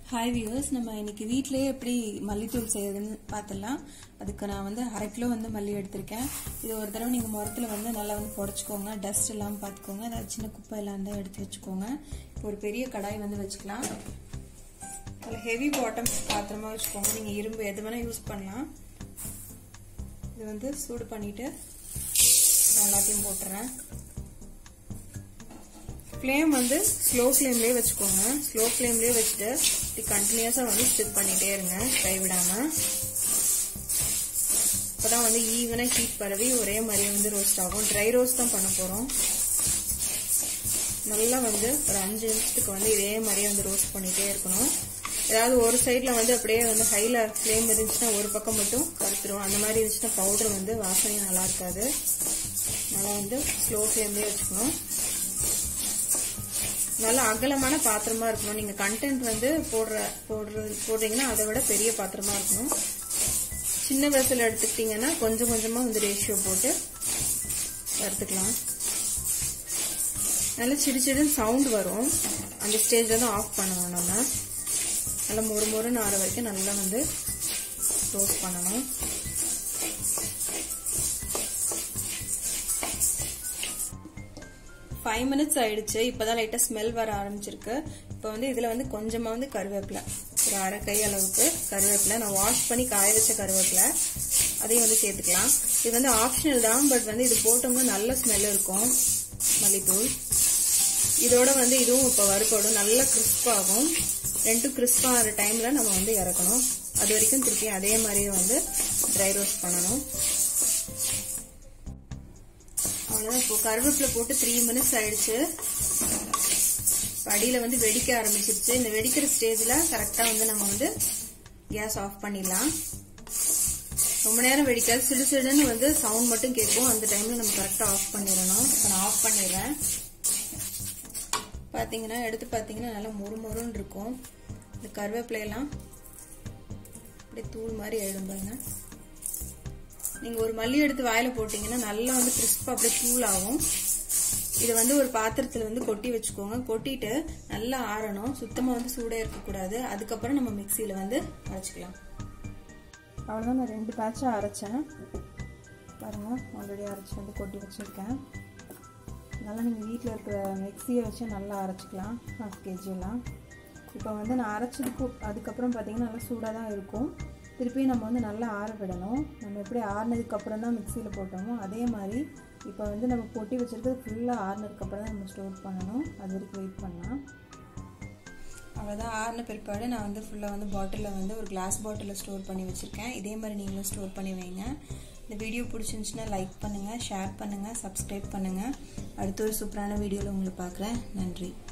hi viewers நம்ம இன்னைக்கு வீட்டிலேயே எப்படி மல்லித்தூள் செய்யறதுன்னு பார்த்துடலாம் அதுக்கு நான் வந்து அரை கிலோ வந்து மல்லி எடுத்திருக்கேன் இது ஒரு தடவை நீங்கள் முரத்தில் வந்து நல்லா வந்து புடச்சிக்கோங்க டஸ்ட் இல்லாமல் பார்த்துக்கோங்க அதாவது சின்ன குப்பை எல்லாம் இருந்தால் எடுத்து வச்சுக்கோங்க இப்போ ஒரு பெரிய கடாய் வந்து வச்சுக்கலாம் அதில் ஹெவி பாட்டம் பாத்திரமா வச்சுக்கோங்க நீங்கள் இரும்பு எது வேணால் யூஸ் பண்ணலாம் இது வந்து சூடு பண்ணிவிட்டு எல்லாத்தையும் போட்டுறேன் ஃப்ளேம் வந்து ஸ்லோ ஃப்ளேம்லேயே வச்சுக்கோங்க ஸ்லோ ஃப்ளேம்லேயே வச்சுட்டு இப்படி கண்டினியூஸாக வந்து ஸ்டிப் பண்ணிகிட்டே இருங்க கைவிடாமல் இப்போ தான் வந்து ஈவனாக ஹீட் பரவி ஒரே மாதிரி வந்து ரோஸ்ட் ஆகும் ட்ரை ரோஸ்ட் தான் பண்ண போகிறோம் நல்லா வந்து ஒரு அஞ்சு நிமிஷத்துக்கு வந்து இதே மாதிரியே வந்து ரோஸ்ட் பண்ணிகிட்டே இருக்கணும் ஏதாவது ஒரு சைடில் வந்து அப்படியே வந்து ஹையில் ஃப்ளேம் இருந்துச்சுன்னா ஒரு பக்கம் மட்டும் கருத்துரும் அந்த மாதிரி இருந்துச்சுன்னா பவுடர் வந்து வாசனையும் நல்லா இருக்காது நல்லா வந்து ஸ்லோ ஃப்ளேம்லேயே வச்சுக்கணும் நல்ல அகலமான பாத்திரமா இருக்கணும் நீங்க கண்டென்ட் வந்து போடுற போடுறது போடுறீங்கன்னா அதை விட பெரிய பாத்திரமா இருக்கணும் சின்ன வெசல் எடுத்துக்கிட்டீங்கன்னா கொஞ்சம் கொஞ்சமா வந்து ரேஷியோ போட்டு வறுத்துக்கலாம் நல்ல சிடு சிடுன்னு சவுண்ட் வரும் அந்த ஸ்டேஜ்ல தான் ஆஃப் பண்ணணும் நம்ம நல்லா மொறு மொறுன்னு ஆற வரைக்கும் நல்லா வந்து ரோஸ்ட் பண்ணணும் ஃபைவ் மினிட்ஸ் ஆயிடுச்சு இப்போதான் லைட்டாக ஸ்மெல் வர ஆரம்பிச்சிருக்கு இப்போ வந்து இதில் வந்து கொஞ்சமாக வந்து கருவேப்பிலை ஒரு அரை கை அளவுக்கு கருவேப்பிலை நான் வாஷ் பண்ணி காய வச்ச கருவேப்பிலை அதையும் வந்து சேர்த்துக்கலாம் இது வந்து ஆப்ஷனல் தான் பட் வந்து இது போட்டோம்னா நல்ல ஸ்மெல் இருக்கும் மல்லித்தூள் இதோட வந்து இதுவும் இப்போ வறுப்படும் நல்லா கிறிஸ்பாகும் ரெண்டும் கிறிஸ்பாகிற டைமில் நம்ம வந்து இறக்கணும் அது வரைக்கும் திருப்பி அதே மாதிரியே வந்து ட்ரை ரோஸ்ட் பண்ணணும் அவ்வளோதான் இப்போ கருவேப்பிலை போட்டு த்ரீ மினிட்ஸ் ஆயிடுச்சு அடியில் வந்து வெடிக்க ஆரம்பிச்சிருச்சு இந்த வெடிக்கிற ஸ்டேஜில் கரெக்டாக வந்து நம்ம வந்து கேஸ் ஆஃப் பண்ணிடலாம் ரொம்ப நேரம் வெடிக்காது சிடு சிடுன்னு வந்து சவுண்ட் மட்டும் கேட்கும் அந்த டைமில் நம்ம கரெக்டாக ஆஃப் பண்ணிடணும் இப்போ நான் ஆஃப் பண்ணிடுறேன் பார்த்தீங்கன்னா எடுத்து பார்த்தீங்கன்னா நல்லா மொறு மொறுன்னு இருக்கும் இந்த கருவேப்பிலையெல்லாம் அப்படியே தூள் மாதிரி ஆயிடும் பாருங்க நீங்கள் ஒரு மல்லி எடுத்து வாயில போட்டிங்கன்னா நல்லா வந்து கிறிஸ்பாக அப்படியே தூள் ஆகும் இதை வந்து ஒரு பாத்திரத்தில் வந்து கொட்டி வச்சுக்கோங்க கொட்டிட்டு நல்லா ஆறணும் சுத்தமாக வந்து சூடாக இருக்கக்கூடாது அதுக்கப்புறம் நம்ம மிக்சியில் வந்து அரைச்சிக்கலாம் அவ்வளோதான் நான் ரெண்டு பேட்சாக அரைச்சேன் பாருங்கள் ஆல்ரெடி அரைச்சி வந்து கொட்டி வச்சுருக்கேன் நல்லா நீங்கள் வீட்டில் இருக்கிற மிக்சியை வச்சு நல்லா அரைச்சிக்கலாம் ஹாஃப் கேஜியெல்லாம் இப்போ வந்து நான் அரைச்சதுக்கு அதுக்கப்புறம் பார்த்தீங்கன்னா நல்லா சூடாக தான் இருக்கும் திருப்பி நம்ம வந்து நல்லா ஆற விடணும் நம்ம எப்படி ஆறுனதுக்கப்புறம் தான் மிக்சியில் போட்டோமோ அதே மாதிரி இப்போ வந்து நம்ம பொட்டி வச்சுருக்கிறது ஃபுல்லாக ஆறுனதுக்கப்புறம் தான் நம்ம ஸ்டோர் பண்ணணும் அது வரைக்கும் வெயிட் பண்ணலாம் அவ்வளோதான் ஆறுன பிற்பாடு நான் வந்து ஃபுல்லாக வந்து பாட்டிலில் வந்து ஒரு கிளாஸ் பாட்டிலில் ஸ்டோர் பண்ணி வச்சுருக்கேன் இதே மாதிரி நீங்களும் ஸ்டோர் பண்ணி வைங்க இந்த வீடியோ பிடிச்சிருந்துச்சுன்னா லைக் பண்ணுங்கள் ஷேர் பண்ணுங்கள் சப்ஸ்கிரைப் பண்ணுங்கள் அடுத்த ஒரு சூப்பரான வீடியோவில் உங்களை பார்க்குறேன் நன்றி